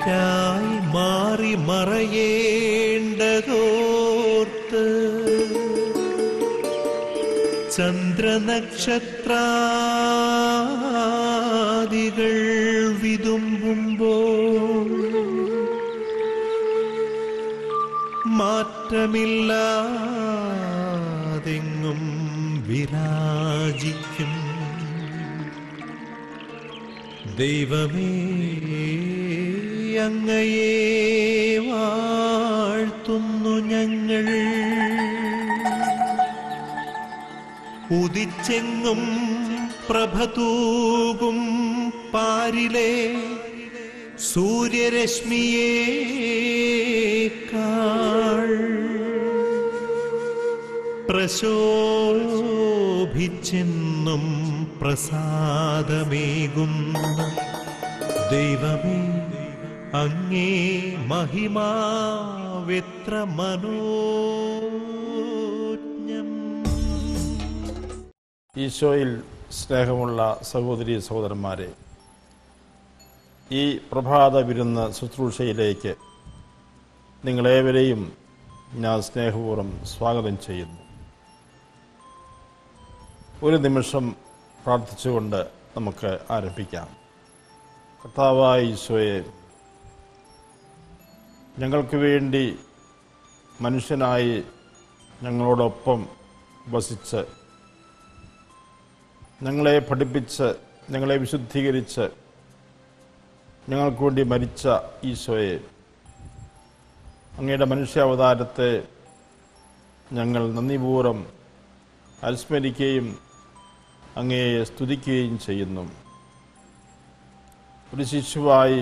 എനിക്കായി മാറി മറയേണ്ടതോർത്ത് ചന്ദ്രനക്ഷത്രാദികൾ വിതുമ്പുമ്പോൾ മാറ്റമില്ലാതെങ്ങും വിരാജിക്കും ദൈവമേ അങ്ങയെ വാഴ്ത്തുന്നു ഞങ്ങൾ ഉദിച്ചെങ്ങും പ്രഭതൂകും പാരിലെ സൂര്യരശ്മിയേക്കാൾ പ്രശോഭിച്ചെന്നും പ്രസാദമേകുന്ന ദൈവമേ അങ്ങേ മഹിമാവെത്ര മനോജ്ഞം ഈശോയിൽ സ്നേഹമുള്ള സഹോദരി സഹോദരന്മാരെ ഈ പ്രഭാത വിരുന്ന് ശുശ്രൂഷയിലേക്ക് നിങ്ങളേവരെയും ഞാൻ സ്നേഹപൂർവ്വം സ്വാഗതം ചെയ്യുന്നു ഒരു നിമിഷം പ്രാർത്ഥിച്ചുകൊണ്ട് നമുക്ക് ആരംഭിക്കാം കർത്താവായ ഈശോയെ ഞങ്ങൾക്ക് വേണ്ടി മനുഷ്യനായി ഞങ്ങളോടൊപ്പം വസിച്ച് ഞങ്ങളെ പഠിപ്പിച്ച് ഞങ്ങളെ വിശുദ്ധീകരിച്ച് ഞങ്ങൾക്ക് വേണ്ടി മരിച്ച ഈശോയെ അങ്ങയുടെ മനുഷ്യാവതാരത്തെ ഞങ്ങൾ നന്ദിപൂർവ്വം അനുസ്മരിക്കുകയും അങ്ങയെ സ്തുതിക്കുകയും ചെയ്യുന്നു ഒരു ശിശുവായി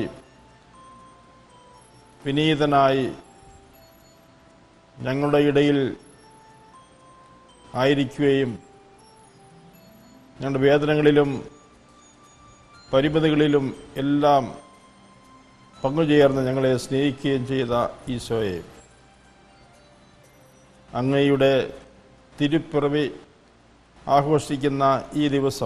വിനീതനായി ഞങ്ങളുടെ ഇടയിൽ ആയിരിക്കുകയും ഞങ്ങളുടെ വേദനകളിലും പരിമിതികളിലും എല്ലാം പങ്കുചേർന്ന് ഞങ്ങളെ സ്നേഹിക്കുകയും ചെയ്ത ഈശോയെ അങ്ങയുടെ തിരുപ്പിറവി ആഘോഷിക്കുന്ന ഈ ദിവസം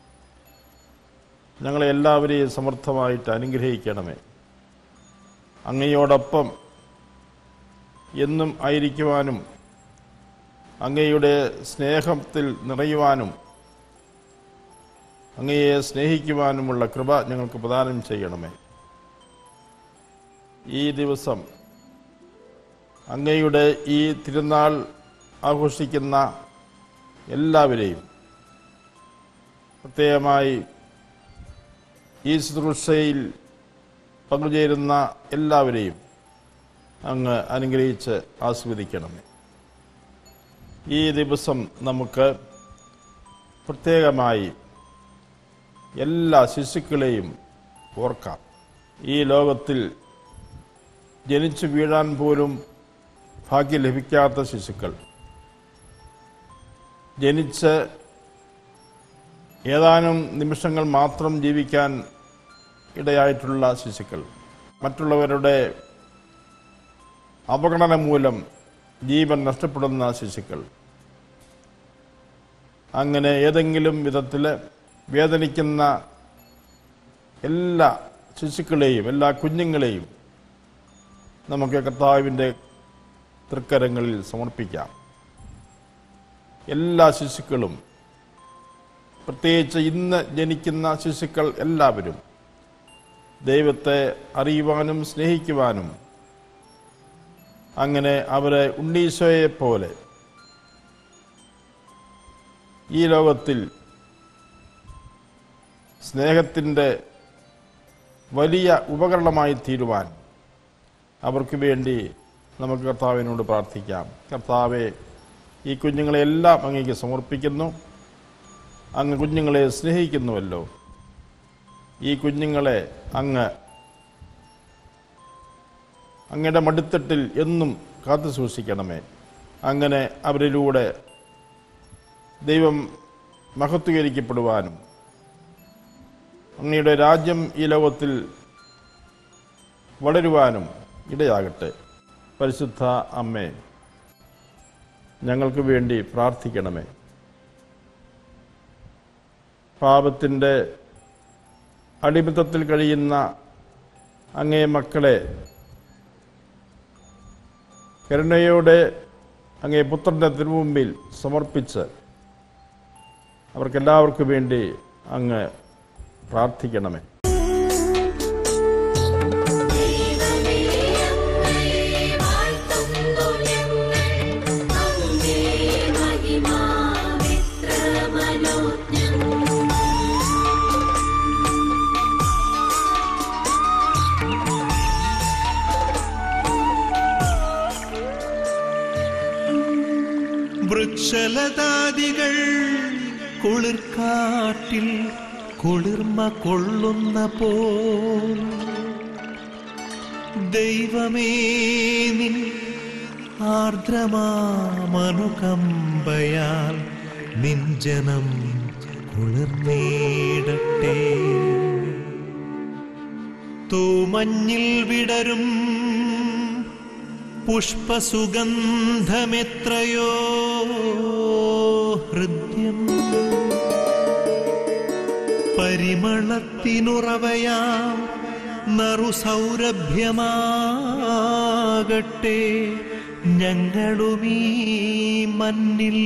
ഞങ്ങളെ എല്ലാവരെയും സമർത്ഥമായിട്ട് അനുഗ്രഹിക്കണമേ അങ്ങയോടൊപ്പം എന്നും ആയിരിക്കുവാനും അങ്ങയുടെ സ്നേഹത്തിൽ നിറയുവാനും അങ്ങയെ സ്നേഹിക്കുവാനുമുള്ള കൃപ ഞങ്ങൾക്ക് പ്രദാനം ചെയ്യണമേ ഈ ദിവസം അങ്ങയുടെ ഈ തിരുനാൾ ആഘോഷിക്കുന്ന എല്ലാവരെയും പ്രത്യേകമായി ഈ ശുശ്രൂഷയിൽ പങ്കുചേരുന്ന എല്ലാവരെയും അങ്ങ് അനുഗ്രഹിച്ച് ആസ്വദിക്കണമേ ഈ ദിവസം നമുക്ക് പ്രത്യേകമായി എല്ലാ ശിശുക്കളെയും ഓർക്കാം ഈ ലോകത്തിൽ ജനിച്ചു വീഴാൻ പോലും ഭാഗ്യം ലഭിക്കാത്ത ശിശുക്കൾ ജനിച്ച് ഏതാനും നിമിഷങ്ങൾ മാത്രം ജീവിക്കാൻ ഇടയായിട്ടുള്ള ശിശുക്കൾ മറ്റുള്ളവരുടെ അപകടന മൂലം ജീവൻ നഷ്ടപ്പെടുന്ന ശിശുക്കൾ അങ്ങനെ ഏതെങ്കിലും വിധത്തിൽ വേദനിക്കുന്ന എല്ലാ ശിശുക്കളെയും എല്ലാ കുഞ്ഞുങ്ങളെയും നമുക്ക് കർത്താവിൻ്റെ തൃക്കരങ്ങളിൽ സമർപ്പിക്കാം എല്ലാ ശിശുക്കളും പ്രത്യേകിച്ച് ഇന്ന് ജനിക്കുന്ന ശിശുക്കൾ എല്ലാവരും ദൈവത്തെ അറിയുവാനും സ്നേഹിക്കുവാനും അങ്ങനെ അവരെ ഉണ്ണീശോയെ പോലെ ഈ ലോകത്തിൽ സ്നേഹത്തിൻ്റെ വലിയ ഉപകരണമായി തീരുവാൻ അവർക്ക് വേണ്ടി നമുക്ക് കർത്താവിനോട് പ്രാർത്ഥിക്കാം കർത്താവെ ഈ കുഞ്ഞുങ്ങളെല്ലാം അങ്ങേക്ക് സമർപ്പിക്കുന്നു അങ്ങ് കുഞ്ഞുങ്ങളെ സ്നേഹിക്കുന്നുവല്ലോ ഈ കുഞ്ഞുങ്ങളെ അങ്ങ് അങ്ങയുടെ മടിത്തട്ടിൽ എന്നും കാത്തു സൂക്ഷിക്കണമേ അങ്ങനെ അവരിലൂടെ ദൈവം മഹത്വീകരിക്കപ്പെടുവാനും അങ്ങയുടെ രാജ്യം ഈ ലോകത്തിൽ വളരുവാനും ഇടയാകട്ടെ പരിശുദ്ധ അമ്മേ ഞങ്ങൾക്ക് വേണ്ടി പ്രാർത്ഥിക്കണമേ പാപത്തിൻ്റെ അടിമത്തത്തിൽ കഴിയുന്ന അങ്ങേ മക്കളെ കരുണയോടെ അങ്ങേ പുത്രൻ്റെ തിരുമുമ്പിൽ സമർപ്പിച്ച് അവർക്കെല്ലാവർക്കും വേണ്ടി അങ്ങ് പ്രാർത്ഥിക്കണമേ ദൈവമേ അങ്ങയെ വാഴ്ത്തുന്നു ഞങ്ങൾ അങ്ങേ മഹിമാവെത്ര മനോജ്ഞം വൃക്ഷലതാദികൾ കുളിർക്കാട്ടിൽ കുളിർമ കൊള്ളുന്ന പോൽ ദൈവമേ നിൻ ആർദ്രമാമനുകമ്പയാൽ നിൻ ജനം കുളിർന്നേടട്ടെ തൂമഞ്ഞിൽ വിടരും പുഷ്പസുഗന്ധമെത്രയോ ഹൃദ്യം പരിമളത്തിനുറവയാം നറുസൗരഭ്യമാകട്ടെ ഞങ്ങളുമീ മണ്ണിൽ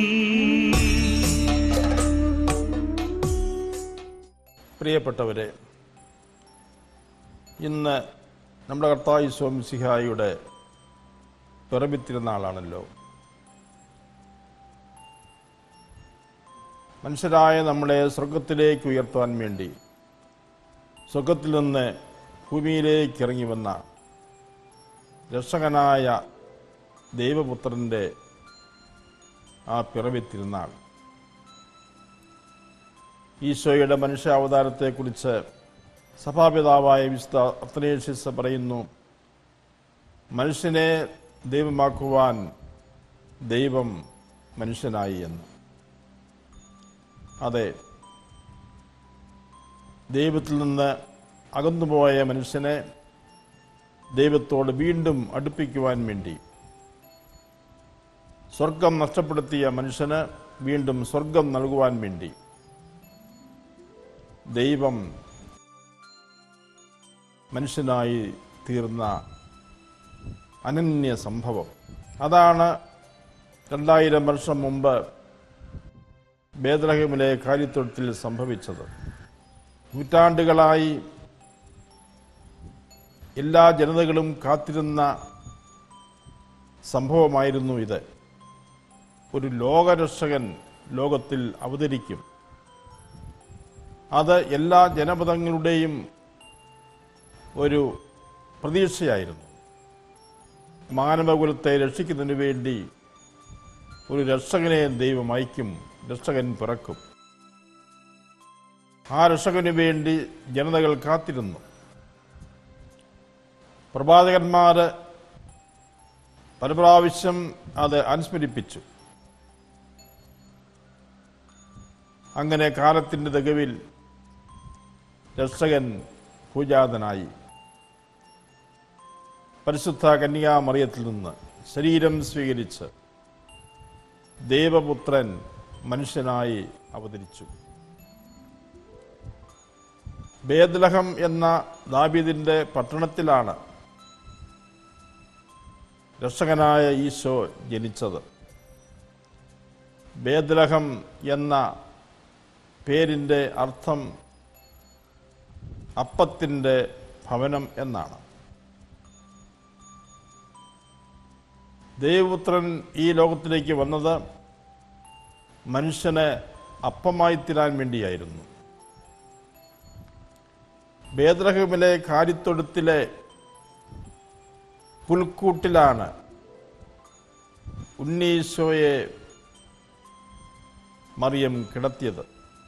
പ്രിയപ്പെട്ടവരെ ഇന്ന് നമ്മുടെ കർത്താവ് സ്വാമിസിഹായുടെ പിറവിത്തിരുന്നാളാണല്ലോ മനുഷ്യരായ നമ്മളെ സ്വർഗത്തിലേക്ക് ഉയർത്താൻ വേണ്ടി സ്വർഗത്തിൽ നിന്ന് ഭൂമിയിലേക്ക് ഇറങ്ങി വന്ന രക്ഷകനായ ദൈവപുത്രൻ്റെ ആ പിറവിത്തിരുന്നാൾ ഈശോയുടെ മനുഷ്യാവതാരത്തെക്കുറിച്ച് സഭാപിതാവായ വിശുദ്ധ അത്തനേഷ്യസ് പറയുന്നു മനുഷ്യനെ ദൈവമാക്കുവാൻ ദൈവം മനുഷ്യനായി എന്ന് അതെ ദൈവത്തിൽ നിന്ന് അകന്നുപോയ മനുഷ്യനെ ദൈവത്തോട് വീണ്ടും അടുപ്പിക്കുവാൻ വേണ്ടി സ്വർഗം നഷ്ടപ്പെടുത്തിയ മനുഷ്യന് വീണ്ടും സ്വർഗം നൽകുവാൻ വേണ്ടി ദൈവം മനുഷ്യനായി തീർന്ന അനന്യ സംഭവം അതാണ് രണ്ടായിരം വർഷം മുമ്പ് ബേദ്രഹമിലെ കാര്യത്തൊഴുത്തിൽ സംഭവിച്ചത് നൂറ്റാണ്ടുകളായി എല്ലാ ജനതകളും കാത്തിരുന്ന സംഭവമായിരുന്നു ഇത് ഒരു ലോകരക്ഷകൻ ലോകത്തിൽ അവതരിക്കും അത് എല്ലാ ജനപദങ്ങളുടെയും ഒരു പ്രതീക്ഷയായിരുന്നു മാനവകുലത്തെ രക്ഷിക്കുന്നതിന് വേണ്ടി ഒരു രക്ഷകനെ ദൈവം അയക്കും രക്ഷകൻ പിറക്കും ആ രക്ഷകന് വേണ്ടി ജനതകൾ കാത്തിരുന്നു പ്രവാചകന്മാർ പലപ്രാവശ്യം അത് അനുസ്മരിപ്പിച്ചു അങ്ങനെ കാലത്തിൻ്റെ തികവിൽ രക്ഷകൻ പൂജാതനായി പരിശുദ്ധ കന്യാമറിയത്തിൽ നിന്ന് ശരീരം സ്വീകരിച്ച് ദേവപുത്രൻ മനുഷ്യനായി അവതരിച്ചു ബേദ്ലഹം എന്ന ദാബീദിന്റെ പട്ടണത്തിലാണ് രക്ഷകനായ ഈശോ ജനിച്ചത് ബേദ്ലഹം എന്ന പേരിൻ്റെ അർത്ഥം അപ്പത്തിൻ്റെ ഭവനം എന്നാണ് ദേവപുത്രൻ ഈ ലോകത്തിലേക്ക് വന്നത് മനുഷ്യനെ അപ്പമായി തീരാൻ വേണ്ടിയായിരുന്നു ബേദ്രഹമിലെ കാരിത്തൊഴുത്തിലെ പുൽക്കൂട്ടിലാണ് ഉണ്ണീശോയെ മറിയം കിടത്തിയത്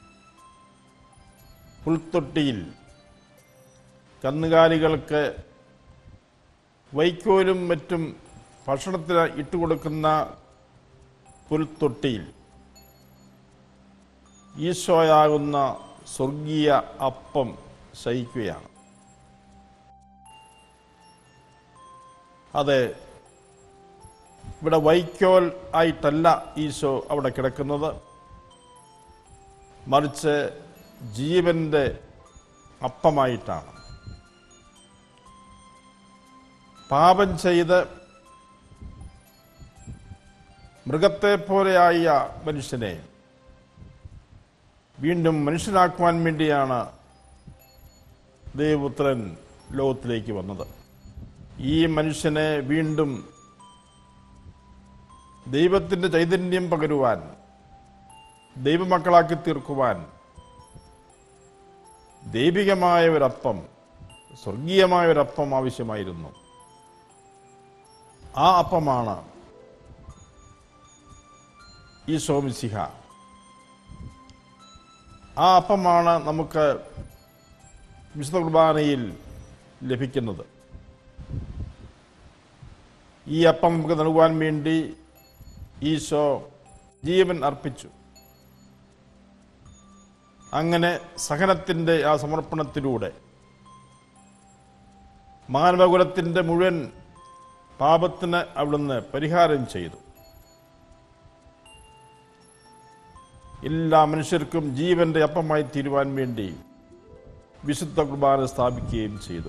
പുൽത്തൊട്ടിയിൽ കന്നുകാലികൾക്ക് വൈക്കോലും മറ്റും ഭക്ഷണത്തിന് ഇട്ടുകൊടുക്കുന്ന പുൽത്തൊട്ടിയിൽ ഈശോയാകുന്ന സ്വർഗീയ അപ്പം ശയിക്കുകയാണ് അതെ ഇവിടെ വൈക്കോൽ ആയിട്ടല്ല ഈശോ അവിടെ കിടക്കുന്നത് മറിച്ച് ജീവന്റെ അപ്പമായിട്ടാണ് പാപം ചെയ്ത് മൃഗത്തെ പോലെയായ മനുഷ്യനെ വീണ്ടും മനുഷ്യനാക്കുവാൻ വേണ്ടിയാണ് ദൈവപുത്രൻ ലോകത്തിലേക്ക് വന്നത് ഈ മനുഷ്യനെ വീണ്ടും ദൈവത്തിൻ്റെ ചൈതന്യം പകരുവാൻ ദൈവമക്കളാക്കി തീർക്കുവാൻ ദൈവികമായ ഒരപ്പം സ്വർഗീയമായ ഒരപ്പം ആവശ്യമായിരുന്നു ആ അപ്പമാണ് ഈ സോമിസിഹ ആ അപ്പമാണ് നമുക്ക് വിശുദ്ധ കുർബാനയിൽ ലഭിക്കുന്നത് ഈ അപ്പം നമുക്ക് നൽകുവാൻ വേണ്ടി ഈശോ ജീവൻ അർപ്പിച്ചു അങ്ങനെ സഹനത്തിൻ്റെ ആ സമർപ്പണത്തിലൂടെ മാനവകുലത്തിൻ്റെ മുഴുവൻ പാപത്തിന് അവിടുന്ന് പരിഹാരം ചെയ്തു എല്ലാ മനുഷ്യർക്കും ജീവന്റെ അപ്പമായി തീരുവാൻ വേണ്ടി വിശുദ്ധ കുർബാന സ്ഥാപിക്കുകയും ചെയ്തു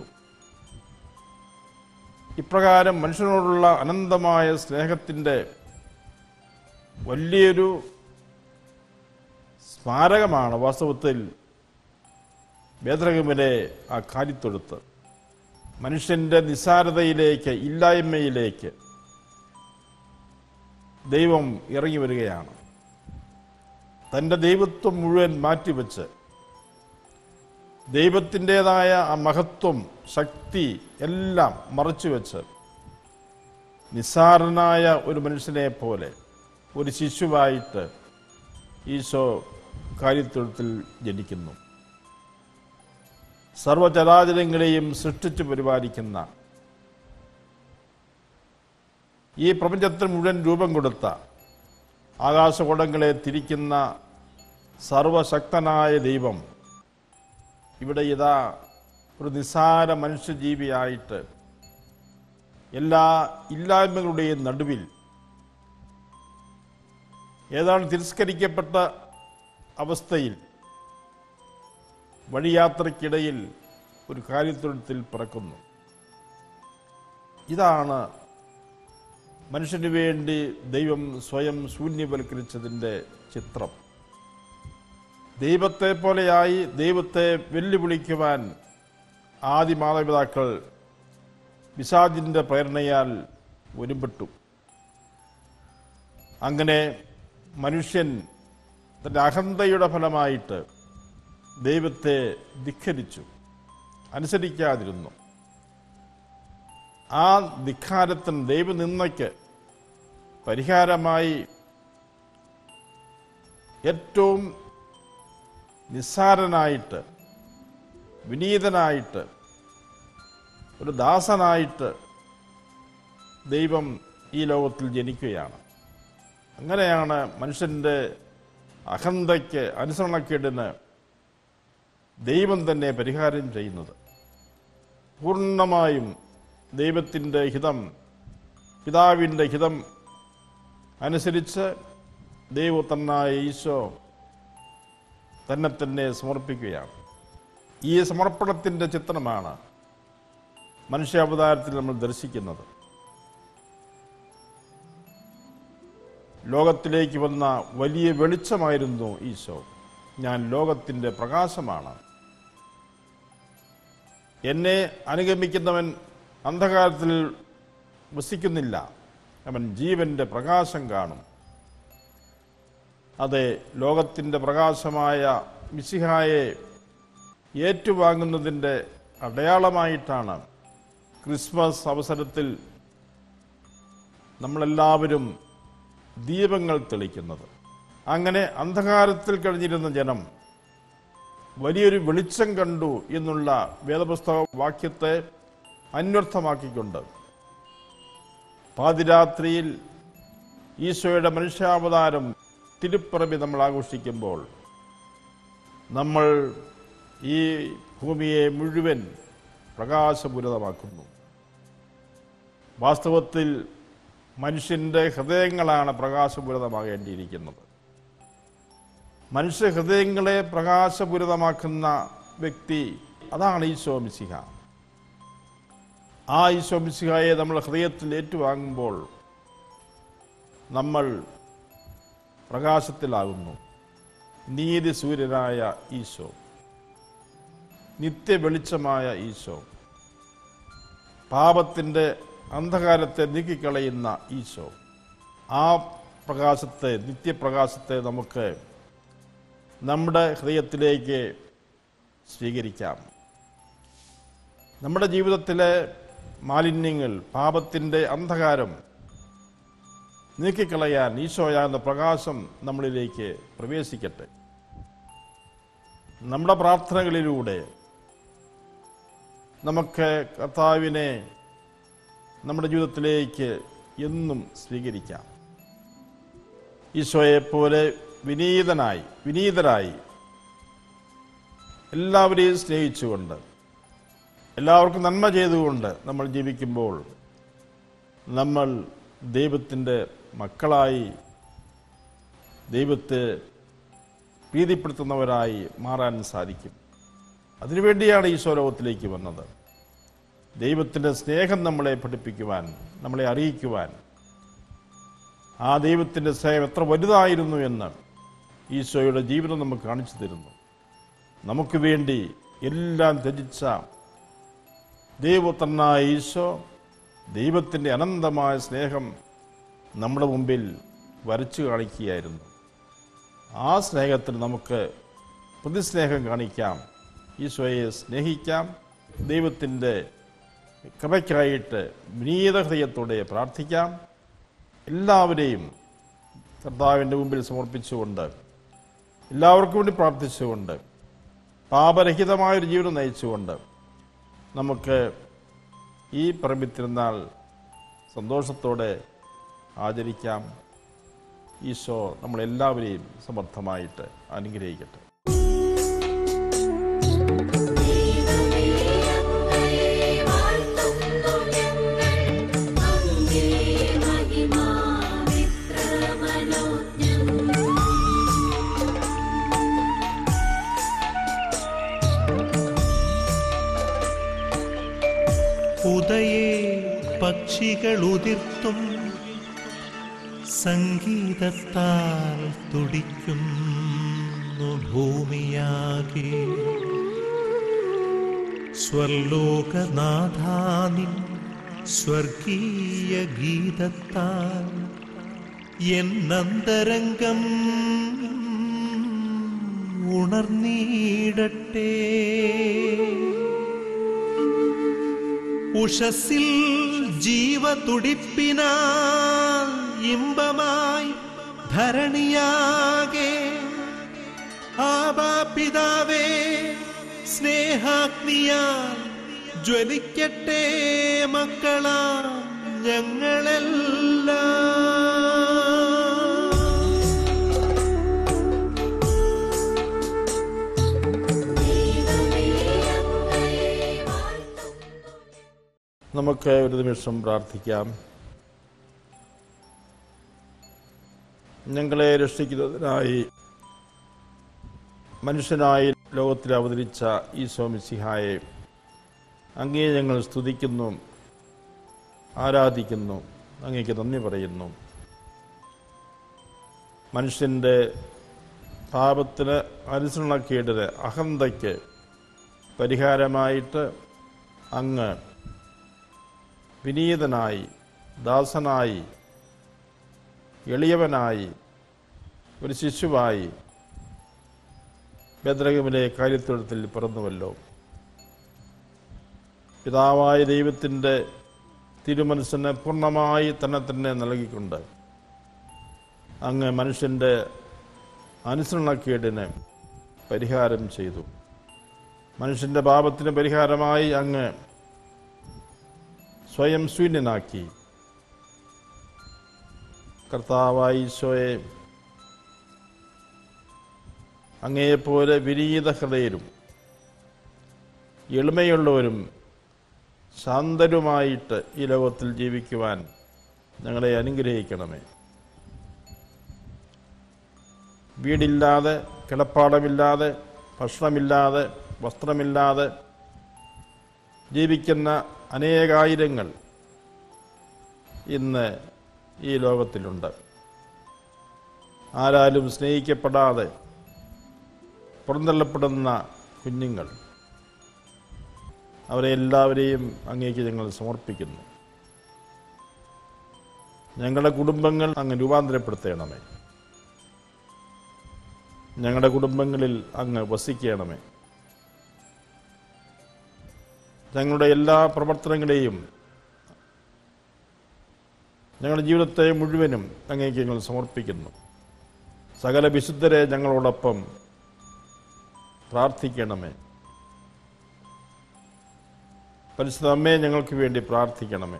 ഇപ്രകാരം മനുഷ്യനോടുള്ള അനന്തമായ സ്നേഹത്തിൻ്റെ വലിയൊരു സ്മാരകമാണ് വാസ്തവത്തിൽ ബേദ്രഹമിലെ ആ കാലിത്തൊഴുത്ത് മനുഷ്യന്റെ നിസ്സാരതയിലേക്ക് ഇല്ലായ്മയിലേക്ക് ദൈവം ഇറങ്ങി വരികയാണ് തൻ്റെ ദൈവത്വം മുഴുവൻ മാറ്റിവെച്ച് ദൈവത്തിൻ്റെതായ ആ മഹത്വം ശക്തി എല്ലാം മറച്ചുവെച്ച് നിസ്സാരനായ ഒരു മനുഷ്യനെ പോലെ ഒരു ശിശുവായിട്ട് ഈശോ കാര്യത്തൊഴുത്തിൽ ജനിക്കുന്നു സർവചരാചരങ്ങളെയും സൃഷ്ടിച്ചു പരിപാലിക്കുന്ന ഈ പ്രപഞ്ചത്തിന് മുഴുവൻ രൂപം കൊടുത്ത ആകാശകുടങ്ങളെ തിരിക്കുന്ന സർവശക്തനായ ദൈവം ഇവിടെ ഇതാ ഒരു നിസ്സാര മനുഷ്യജീവിയായിട്ട് എല്ലാ ഇല്ലായ്മകളുടെയും നടുവിൽ ഏതാണ്ട് തിരസ്കരിക്കപ്പെട്ട അവസ്ഥയിൽ വഴിയാത്രയ്ക്കിടയിൽ ഒരു കാര്യത്തൊഴുത്തിൽ പിറക്കുന്നു ഇതാണ് മനുഷ്യന് വേണ്ടി ദൈവം സ്വയം ശൂന്യവൽക്കരിച്ചതിൻ്റെ ചിത്രം ദൈവത്തെ പോലെയായി ദൈവത്തെ വെല്ലുവിളിക്കുവാൻ ആദി മാതാപിതാക്കൾ പിശാജിൻ്റെ പ്രേരണയാൽ ഒരുമ്പെട്ടു അങ്ങനെ മനുഷ്യൻ തൻ്റെ അഹന്തയുടെ ഫലമായിട്ട് ദൈവത്തെ ധിഖരിച്ചു അനുസരിക്കാതിരുന്നു ആ ധിഖാരത്തിന് ദൈവനിന്ദയ്ക്ക് പരിഹാരമായി ഏറ്റവും നിസ്സാരനായിട്ട് വിനീതനായിട്ട് ഒരു ദാസനായിട്ട് ദൈവം ഈ ലോകത്തിൽ ജനിക്കുകയാണ് അങ്ങനെയാണ് മനുഷ്യൻ്റെ അഹന്തയ്ക്ക് അനുസരണക്കേടിന് ദൈവം തന്നെ പരിഹാരം ചെയ്യുന്നത് പൂർണ്ണമായും ദൈവത്തിൻ്റെ ഹിതം പിതാവിൻ്റെ ഹിതം അനുസരിച്ച് ദൈവത്തന്നായ ഈശോ തന്നെ തന്നെ സമർപ്പിക്കുകയാണ് ഈ സമർപ്പണത്തിൻ്റെ ചിത്രമാണ് മനുഷ്യാവതാരത്തിൽ നമ്മൾ ദർശിക്കുന്നത് ലോകത്തിലേക്ക് വന്ന വലിയ വെളിച്ചമായിരുന്നു ഈശോ ഞാൻ ലോകത്തിൻ്റെ പ്രകാശമാണ് എന്നെ അനുഗമിക്കുന്നവൻ അന്ധകാരത്തിൽ വസിക്കുന്നില്ല അവൻ ജീവന്റെ പ്രകാശം കാണും അതെ ലോകത്തിൻ്റെ പ്രകാശമായ മിശിഹായെ ഏറ്റുവാങ്ങുന്നതിൻ്റെ അടയാളമായിട്ടാണ് ക്രിസ്മസ് അവസരത്തിൽ നമ്മളെല്ലാവരും ദീപങ്ങൾ തെളിക്കുന്നത് അങ്ങനെ അന്ധകാരത്തിൽ കഴിഞ്ഞിരുന്ന ജനം വലിയൊരു വെളിച്ചം കണ്ടു എന്നുള്ള വേദപുസ്തക വാക്യത്തെ അന്വർത്ഥമാക്കിക്കൊണ്ട് പാതിരാത്രിയിൽ ഈശോയുടെ മനുഷ്യാവതാരം തിരുപ്പിറവി നമ്മൾ ആഘോഷിക്കുമ്പോൾ നമ്മൾ ഈ ഭൂമിയെ മുഴുവൻ പ്രകാശപൂരിതമാക്കുന്നു വാസ്തവത്തിൽ മനുഷ്യൻ്റെ ഹൃദയങ്ങളാണ് പ്രകാശപൂരിതമാകേണ്ടിയിരിക്കുന്നത് മനുഷ്യ ഹൃദയങ്ങളെ പ്രകാശപൂരിതമാക്കുന്ന വ്യക്തി അതാണ് ഈശോ മിശിഹ ആ ഈശോ മിശിഹായെ നമ്മൾ ഹൃദയത്തിൽ ഏറ്റുവാങ്ങുമ്പോൾ നമ്മൾ പ്രകാശത്തിലാകുന്നു നീതി സൂര്യനായ ഈശോ നിത്യ വെളിച്ചമായ ഈശോ പാപത്തിൻ്റെ അന്ധകാരത്തെ നീക്കിക്കളയുന്ന ഈശോ ആ പ്രകാശത്തെ നിത്യപ്രകാശത്തെ നമുക്ക് നമ്മുടെ ഹൃദയത്തിലേക്ക് സ്വീകരിക്കാം നമ്മുടെ ജീവിതത്തിലെ മാലിന്യങ്ങൾ പാപത്തിൻ്റെ അന്ധകാരം നീക്കിക്കളയാൻ ഈശോയാകുന്ന പ്രകാശം നമ്മളിലേക്ക് പ്രവേശിക്കട്ടെ നമ്മുടെ പ്രാർത്ഥനകളിലൂടെ നമുക്ക് കർത്താവിനെ നമ്മുടെ ജീവിതത്തിലേക്ക് എന്നും സ്വീകരിക്കാം ഈശോയെപ്പോലെ വിനീതനായി വിനീതരായി എല്ലാവരെയും സ്നേഹിച്ചുകൊണ്ട് എല്ലാവർക്കും നന്മ ചെയ്തുകൊണ്ട് നമ്മൾ ജീവിക്കുമ്പോൾ നമ്മൾ ദൈവത്തിൻ്റെ മക്കളായി ദൈവത്തെ പ്രീതിപ്പെടുത്തുന്നവരായി മാറാൻ സാധിക്കും അതിനുവേണ്ടിയാണ് ഈശോ ലോകത്തിലേക്ക് വന്നത് ദൈവത്തിൻ്റെ സ്നേഹം നമ്മളെ പഠിപ്പിക്കുവാൻ നമ്മളെ അറിയിക്കുവാൻ ആ ദൈവത്തിൻ്റെ സ്നേഹം എത്ര വലുതായിരുന്നു എന്ന് ഈശോയുടെ ജീവിതം നമുക്ക് കാണിച്ചു തരുന്നു നമുക്ക് വേണ്ടി എല്ലാം ത്യജിച്ച ദൈവത്തന്നായ ഈശോ ദൈവത്തിൻ്റെ അനന്തമായ സ്നേഹം നമ്മുടെ മുമ്പിൽ വരച്ചു കാണിക്കുകയായിരുന്നു ആ സ്നേഹത്തിൽ നമുക്ക് പ്രതിസ്നേഹം കാണിക്കാം ഈശോയെ സ്നേഹിക്കാം ദൈവത്തിൻ്റെ കൃപയ്ക്കായിട്ട് വിനീത ഹൃദയത്തോടെ പ്രാർത്ഥിക്കാം എല്ലാവരെയും കർത്താവിൻ്റെ മുമ്പിൽ സമർപ്പിച്ചുകൊണ്ട് എല്ലാവർക്കും വേണ്ടി പ്രാർത്ഥിച്ചുകൊണ്ട് പാപരഹിതമായൊരു ജീവിതം നയിച്ചുകൊണ്ട് നമുക്ക് ഈ പറമ്പിത്തിരുന്നാൾ സന്തോഷത്തോടെ ആചരിക്കാം ഈശോ നമ്മളെല്ലാവരെയും സമർത്ഥമായിട്ട് അനുഗ്രഹിക്കട്ടെ ദൈവമേ അങ്ങയെ വാഴ്ത്തുന്നു ഞങ്ങൾ അങ്ങേ മഹിമാവിത്ര മനോജ്ഞം ഉദയേ പക്ഷികൾ ഉതിർത്തും സംഗീതത്താൽ തുടിക്കുന്നു ഭൂമിയാകെ സ്വർലോകനാഥാനിൻ സ്വർഗീയ ഗീതത്താൽ എന്നന്തരംഗം ഉണർന്നീടട്ടെ ഉഷസിൽ ജീവതുടിപ്പിനാൽ ഇമ്പമായി ധരണിയാകെ ആബാപിതാവേ സ്നേഹാഗ്നിയാൽ ജ്വലിക്കട്ടെ മക്കളാ ഞങ്ങളെല്ലാം ദൈവമേ അങ്ങയെ വാഴ്ത്തുന്നു നമുക്ക് ഒരു നിമിഷം പ്രാർത്ഥിക്കാം ഞങ്ങളെ രക്ഷിക്കുന്നതിനായി മനുഷ്യനായി ലോകത്തിൽ അവതരിച്ച ഈശോ മിശിഹായെ അങ്ങേ ഞങ്ങൾ സ്തുതിക്കുന്നു ആരാധിക്കുന്നു അങ്ങേക്ക് നന്ദി പറയുന്നു മനുഷ്യൻ്റെ പാപത്തിന് അനുസരണക്കേടിന് അഹന്തയ്ക്ക് പരിഹാരമായിട്ട് അങ്ങ് വിനീതനായി ദാസനായി എളിയവനായി ഒരു ശിശുവായി ബദ്രകമിലെ കാര്യത്തൊഴുത്തിൽ പിറന്നുവല്ലോ പിതാവായ ദൈവത്തിൻ്റെ തിരുമനസ്സിന് പൂർണ്ണമായി തന്നെ തന്നെ നൽകിക്കൊണ്ട് അങ്ങ് മനുഷ്യൻ്റെ അനുസരണക്കേടിന് പരിഹാരം ചെയ്തു മനുഷ്യൻ്റെ പാപത്തിന് പരിഹാരമായി അങ്ങ് സ്വയം ശൂന്യനാക്കി കർത്താവായ ഈശോയെ അങ്ങയെപ്പോലെ വിനീത ഹൃദയരും എളിമയുള്ളവരും ശാന്തരുമായിട്ട് ഈ ലോകത്തിൽ ജീവിക്കുവാൻ ഞങ്ങളെ അനുഗ്രഹിക്കണമേ വീടില്ലാതെ കിടപ്പാടമില്ലാതെ ഭക്ഷണമില്ലാതെ വസ്ത്രമില്ലാതെ ജീവിക്കുന്ന അനേകായിരങ്ങൾ ഇന്ന് ഈ ലോകത്തിലുണ്ട് ആരാലും സ്നേഹിക്കപ്പെടാതെ പുറന്തള്ളപ്പെടുന്ന കുഞ്ഞുങ്ങൾ അവരെ എല്ലാവരെയും അങ്ങേക്ക് ഞങ്ങൾ സമർപ്പിക്കുന്നു ഞങ്ങളുടെ കുടുംബങ്ങൾ അങ്ങ് രൂപാന്തരപ്പെടുത്തണമേ ഞങ്ങളുടെ കുടുംബങ്ങളിൽ അങ്ങ് വസിക്കണമേ ഞങ്ങളുടെ എല്ലാ പ്രവർത്തനങ്ങളെയും ഞങ്ങളുടെ ജീവിതത്തെ മുഴുവനും അങ്ങേക്ക് ഞങ്ങൾ സമർപ്പിക്കുന്നു സകല വിശുദ്ധരെ ഞങ്ങളോടൊപ്പം പ്രാർത്ഥിക്കണമേ പരിശുദ്ധ അമ്മയെ ഞങ്ങൾക്ക് വേണ്ടി പ്രാർത്ഥിക്കണമേ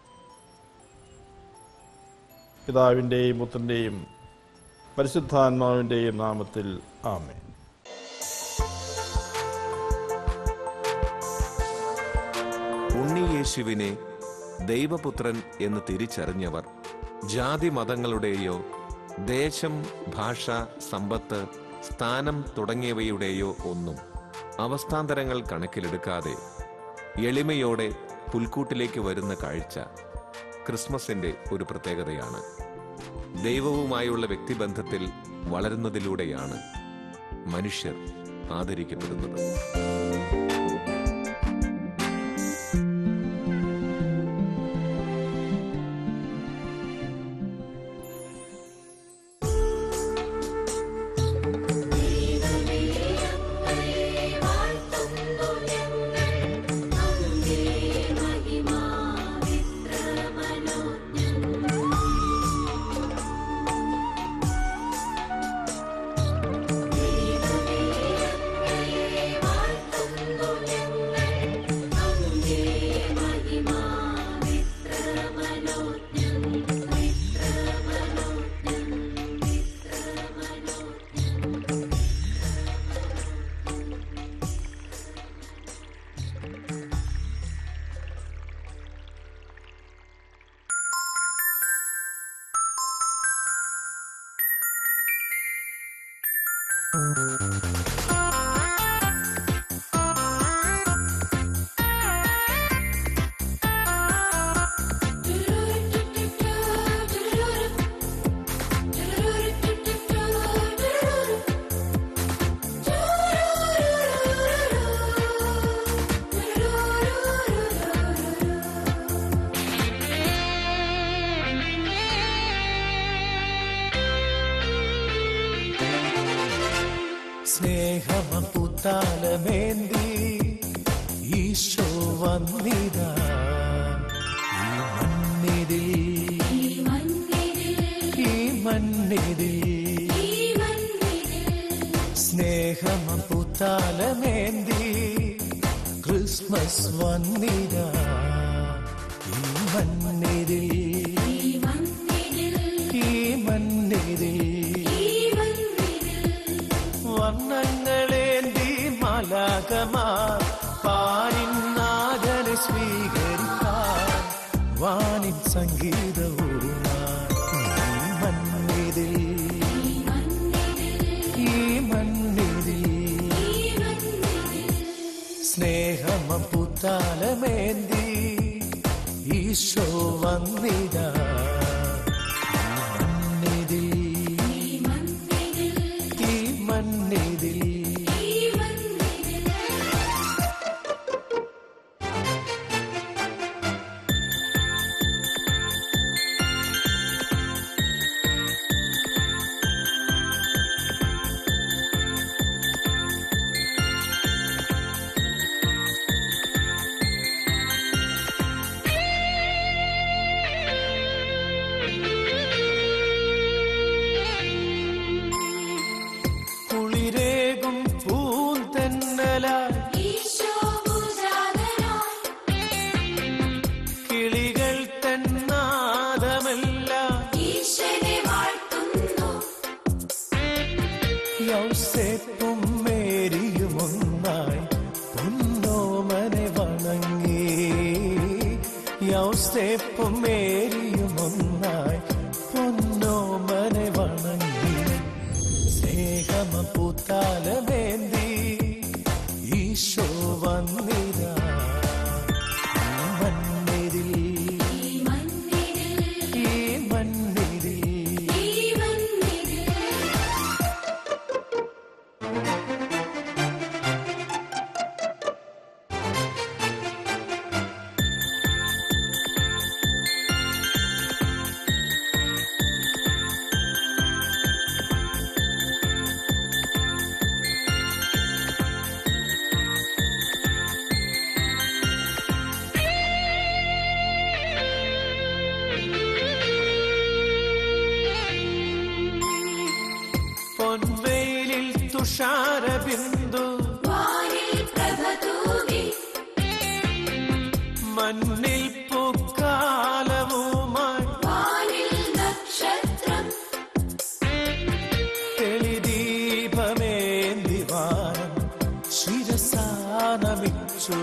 പിതാവിൻ്റെയും പുത്രൻ്റെയും പരിശുദ്ധാത്മാവിൻ്റെയും നാമത്തിൽ ആമേ ഉണ്ണിയേശുവിനെ ദൈവപുത്രൻ എന്ന് തിരിച്ചറിഞ്ഞവർ ജാതി മതങ്ങളുടെയോ ദേശം ഭാഷ സമ്പത്ത് സ്ഥാനം തുടങ്ങിയവയുടെയോ ഒന്നും അവസ്ഥാന്തരങ്ങൾ കണക്കിലെടുക്കാതെ എളിമയോടെ പുൽക്കൂട്ടിലേക്ക് വരുന്ന കാഴ്ച ക്രിസ്മസിന്റെ ഒരു പ്രത്യേകതയാണ് ദൈവവുമായുള്ള വ്യക്തിബന്ധത്തിൽ വളരുന്നതിലൂടെയാണ് മനുഷ്യർ ആദരിക്കപ്പെടുന്നത് വാഴ്ത്തുന്നു ഞങ്ങൾ അങ്ങേ മഹിമാവിത്ര മനോജ്ഞം വാഴ്ത്തുന്നു ഞങ്ങൾ അങ്ങേ മഹിമാവിത്ര മനോജ്ഞം വിത്ര മനോജ്ഞം വിത്ര മനോജ്ഞം സ്നേഹമപുത്താലമേന്തി ഈശോ വന്നിതാ ഈ മണ്ണിതിൽ ഈ മണ്ണിതിൽ സ്നേഹമപുത്താലമേന്തി ക്രിസ്മസ് വന്നിതാ ഈ മണ്ണിതിൽ ഈ മണ്ണിതിൽ വർണ്ണങ്ങളേന്തി മലകമാർ പാരിനാഥനെ സ്വീകരിക്കാൻ വാനിൻ സംഗീതവുമായി ഈ മണ്ണിതിൽ ഈ മണ്ണിതിൽ സ്നേഹമപുത്താലമേന്തി ഈശോ വന്നിടാ ഈ മണ്ണിതിൽ ഈ മണ്ണിതിൽ കുളിരേകും പൂന്തന്നലായി കിളികൾ തന്നാദമല്ല യൗസേപ്പും മേരിയും ഒന്നായി പൊന്നോമനെ വണങ്ങി യൗസേപ്പും മേരിയും ഒന്നായി പൊന്നോമനെ വണങ്ങി സ്നേഹമപുത്താലമേന്തി ഈശോ വന്നിരാ ഈ തുഷാരബിന്ദു വാനിൽ പ്രഭ തൂകി മണ്ണിൽ പൂക്കാലവുമായി വാനിൽ നക്ഷത്രം തെളിദീപമേന്തി വാനം ശിരസാനമിച്ചു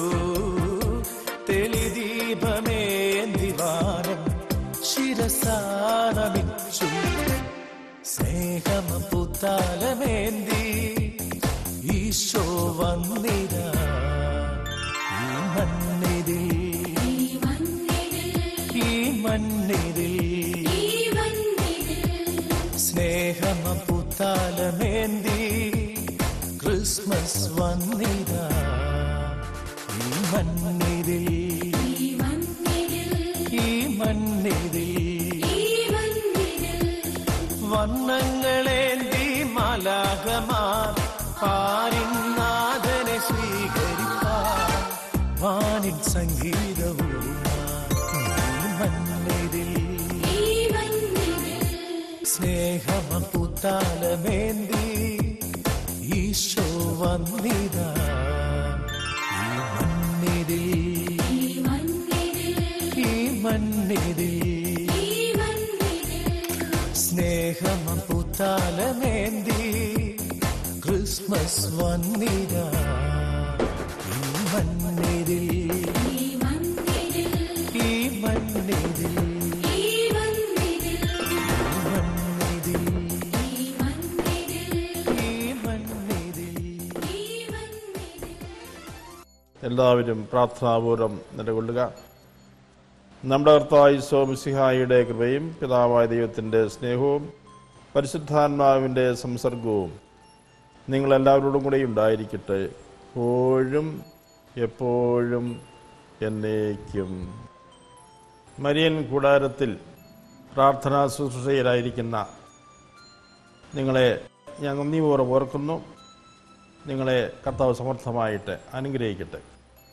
തെളിദീപമേന്തി വാനം ശിരസാനമിച്ചു സ്നേഹമ പുത്താലമേന്തി ഈശോ വന്നിര ഈ മണ്ണിതിൽ ഈ മണ്ണിൽ ഈ മണ്ണിതിൽ ഈ മണ്ണിൽ സ്നേഹമ പുത്താലമേന്തി ക്രിസ്മസ് വന്നിര ഈ മണ്ണിതിൽ ഈ മണ്ണിൽ ഈ മണ്ണിതിൽ ഈ മണ്ണിൽ വർണ്ണങ്ങളേന്തി മലാകമാർ പാരിനാഥനെ സ്വീകരിപ്പാൻ വാനിൻ സംഗീതവും ഈ മണ്ണിതിൽ ഈ മണ്ണിൽ സ്നേഹമ പുത്താലമേന്തി ഈശോ വന്നിത ഈ മണ്ണിതിൽ ഈ മണ്ണിൽ ഈ മണ്ണിതിൽ ഈ മണ്ണിൽ സ്നേഹമ പുത്താലമേന്തി ക്രിസ്മസ് വന്നിത ഈ മണ്ണിതിൽ ഈ മണ്ണിൽ ഈ മണ്ണിതിൽ ഈ മണ്ണിൽ മണ്ണിതിൽ ഈ മണ്ണിൽ ഈ മണ്ണിതിൽ ഈ മണ്ണിൽ എല്ലാവരും പ്രാർത്ഥനാപൂർവം നിലകൊള്ളുക നമ്മുടെ കർത്താവ് സോമിസിഹായുടെ കൃപയും പിതാവായ ദൈവത്തിൻ്റെ സ്നേഹവും പരിശുദ്ധാത്മാവിൻ്റെ സംസർഗവും നിങ്ങളെല്ലാവരോടും കൂടെ ഉണ്ടായിരിക്കട്ടെ എപ്പോഴും എപ്പോഴും എന്നേക്കും മരിയൻ കൂടാരത്തിൽ പ്രാർത്ഥനാ ശുശ്രൂഷയിലായിരിക്കുന്ന നിങ്ങളെ ഞാൻ നന്ദിപൂർവ്വം ഓർക്കുന്നു നിങ്ങളെ കർത്താവ് സമർത്ഥമായിട്ട് അനുഗ്രഹിക്കട്ടെ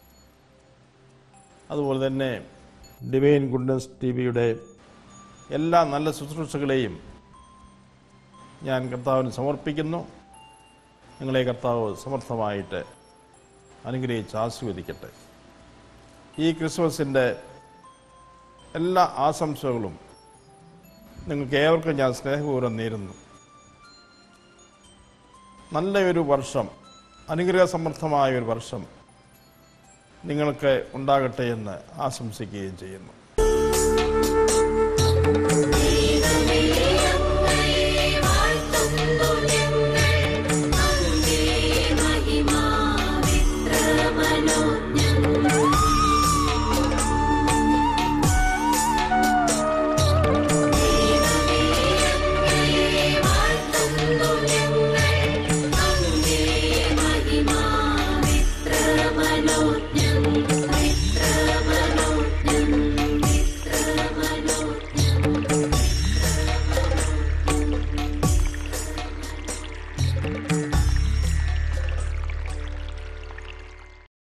അതുപോലെ തന്നെ ഡിവൈൻ ഗുഡ്നസ് ടി വിയുടെ എല്ലാ നല്ല ശുശ്രൂഷകളെയും ഞാൻ കർത്താവിന് സമർപ്പിക്കുന്നു നിങ്ങളെ കർത്താവ് സമർത്ഥമായിട്ട് അനുഗ്രഹിച്ച് ആസ്വദിക്കട്ടെ ഈ ക്രിസ്മസിൻ്റെ എല്ലാ ആശംസകളും നിങ്ങൾക്ക് ഏവർക്കും ഞാൻ സ്നേഹപൂർവ്വം നേരുന്നു നല്ലൊരു വർഷം അനുഗ്രഹസമൃദ്ധമായ ഒരു വർഷം നിങ്ങൾക്ക് ഉണ്ടാകട്ടെ എന്ന് ആശംസിക്കുകയും ചെയ്യുന്നു